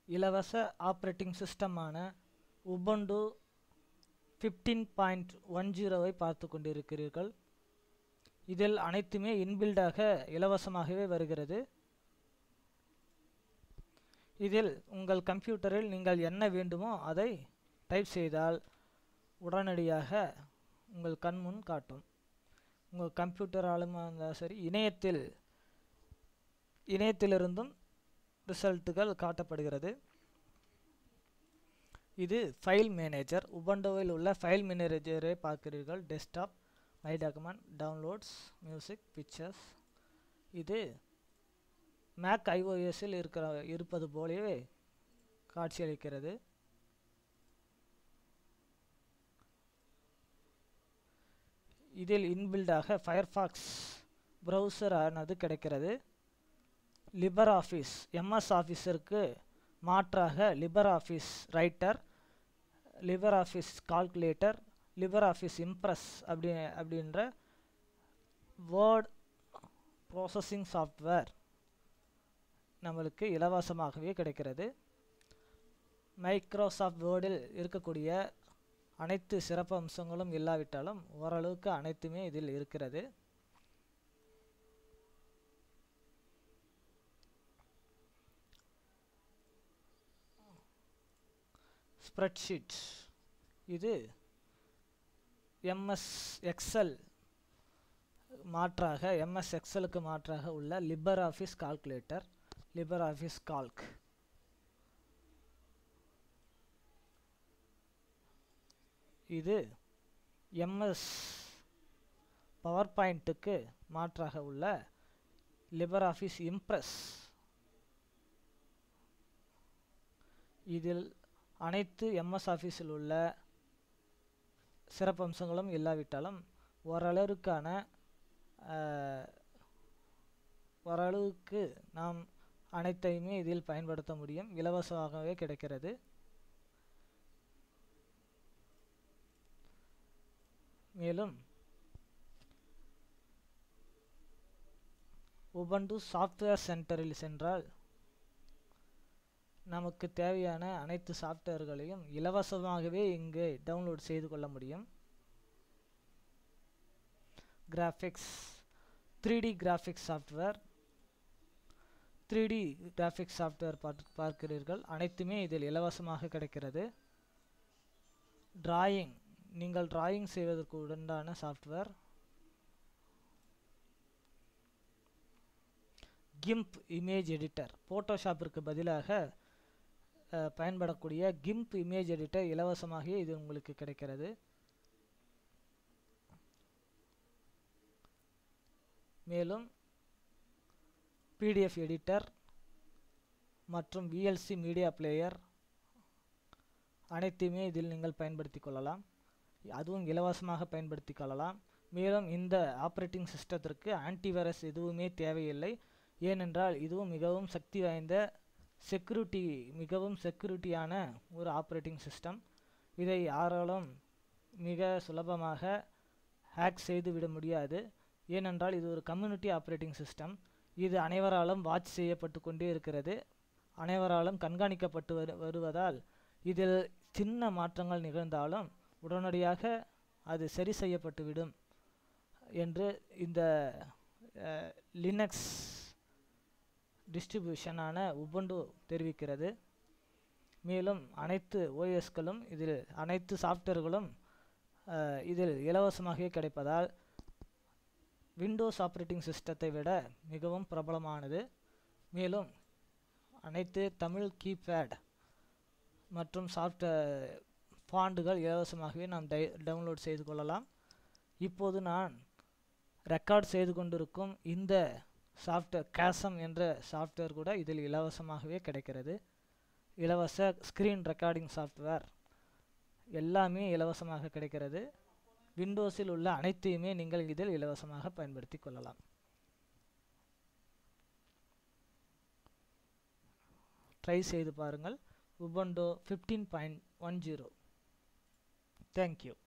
இலவச ஆப்ரேட்டிங் சிஸ்டமான Ubuntu fifteen point one ஜீரோவை பார்த்து கொண்டிருக்கிறீர்கள் இதில் அனைத்துமே இன்பில்டாக இலவசமாகவே வருகிறது இதில் உங்கள் கம்ப்யூட்டரில் நீங்கள் என்ன வேண்டுமோ அதை டைப் செய்தால் உடனடியாக உங்கள் கண் முன் காட்டும் உங்கள் கம்ப்யூட்டராலும் இருந்தால் சரி இணையத்தில் இணையத்திலிருந்தும் ரிசல்ட்டுகள் காட்டப்படுகிறது இது ஃபைல் மேனேஜர் உபண்டோவில் உள்ள ஃபைல் மேனேஜரை பார்க்கிறீர்கள் desktop my document downloads music pictures இது மேக் ஐஓஎஸில் இருக்கிற இருப்பது போலவே காட்சியளிக்கிறது இதில் இன்பில்டாக ஃபயர்ஃபாக்ஸ் ப்ரௌசர் ஆனது கிடைக்கிறது லிபர் ஆஃபீஸ் எம்எஸ் ஆஃபீஸருக்கு மாற்றாக LibreOffice writer LibreOffice calculator LibreOffice impress அப்படி அப்படின்ற வேர்ட் ப்ராசஸிங் சாஃப்ட்வேர் நம்மளுக்கு இலவசமாகவே கிடைக்கிறது மைக்ரோசாஃப்ட் வேர்டில் இருக்கக்கூடிய அனைத்து சிறப்பு அம்சங்களும் இல்லாவிட்டாலும் ஓரளவுக்கு அனைத்துமே இதில் இருக்கிறது ஸ்ப்ரெட்ஷீட் இது எம்எஸ் எக்ஸல் மாற்றாக எம்எஸ் எக்ஸலுக்கு மாற்றாக உள்ள LibreOffice calculator LibreOffice Calc இது எம்எஸ் பவர் பாயிண்ட்டுக்கு மாற்றாக உள்ள லிபர் ஆஃபீஸ் இம்ப்ரெஸ் இதில் அனைத்து எம்எஸ் ஆஃபீஸில் உள்ள சிறப்பம்சங்களும் இல்லாவிட்டாலும் ஓரளவுக்கான ஓரளவுக்கு நாம் அனைத்தையுமே இதில் பயன்படுத்த முடியும் இலவசமாகவே கிடைக்கிறது மேலும் உபண்டு சாஃப்ட்வேர் சென்டரில் சென்றால் நமக்கு தேவையான அனைத்து சாஃப்ட்வேர்களையும் இலவசமாகவே இங்கு டவுன்லோட் செய்து கொள்ள முடியும் graphics three D graphics software three D graphics software பார்க்கிறீர்கள் அனைத்துமே இதில் இலவசமாக கிடைக்கிறது டிராயிங் நீங்கள் டிராயிங் செய்வதற்கு உண்டான சாஃப்ட்வேர் கிம்ப் இமேஜ் எடிட்டர் ஃபோட்டோஷாப்பிற்கு பதிலாக பயன்படக்கூடிய கிம்ப் இமேஜ் எடிட்டர் இலவசமாகவே இது உங்களுக்கு கிடைக்கிறது மேலும் பிடிஎஃப் எடிட்டர் மற்றும் விஎல்சி மீடியா பிளேயர் அனைத்தையுமே இதில் நீங்கள் பயன்படுத்தி கொள்ளலாம் அதுவும் இலவசமாக பயன்படுத்தி கொள்ளலாம் மேலும் இந்த ஆப்ரேட்டிங் சிஸ்டத்திற்கு ஆன்டிவைரஸ் எதுவுமே தேவையில்லை ஏனென்றால் இதுவும் மிகவும் சக்தி வாய்ந்த செக்யூரிட்டி மிகவும் செக்யூரிட்டியான ஒரு ஆப்ரேட்டிங் சிஸ்டம் இதை யாராலும் மிக சுலபமாக ஹேக் செய்து விட முடியாது ஏனென்றால் இது ஒரு கம்யூனிட்டி ஆப்ரேட்டிங் சிஸ்டம் இது அனைவராலும் வாட்ச் செய்யப்பட்டு கொண்டே இருக்கிறது அனைவராலும் கண்காணிக்கப்பட்டு வரு வருவதால் இதில் சின்ன மாற்றங்கள் நிகழ்ந்தாலும் உடனடியாக அது சரி செய்யப்பட்டுவிடும் என்று இந்த லினக்ஸ் டிஸ்ட்ரிபியூஷனான உபுண்டு தெரிவிக்கிறது மேலும் அனைத்து ஓஎஸ்களும் இதில் அனைத்து சாஃப்ட்வேர்களும் இதில் இலவசமாகவே கிடைப்பதால் விண்டோஸ் ஆப்ரேட்டிங் சிஸ்டத்தை விட மிகவும் பிரபலமானது மேலும் அனைத்து தமிழ் கீபேட் மற்றும் சாஃப்ட்வேர் ஃபாண்டுகள் இலவசமாகவே நாம் டை டவுன்லோட் செய்து கொள்ளலாம் இப்போது நான் ரெக்கார்ட் செய்து கொண்டிருக்கும் இந்த சாஃப்ட்வேர் கேசம் என்ற சாஃப்ட்வேர் கூட இதில் இலவசமாகவே கிடைக்கிறது இலவச ஸ்க்ரீன் ரெக்கார்டிங் சாஃப்ட்வேர் எல்லாமே இலவசமாக கிடைக்கிறது விண்டோஸில் உள்ள அனைத்தையுமே நீங்கள் இதில் இலவசமாக பயன்படுத்தி கொள்ளலாம் ட்ரை செய்து பாருங்கள் Ubuntu fifteen point one zero thank you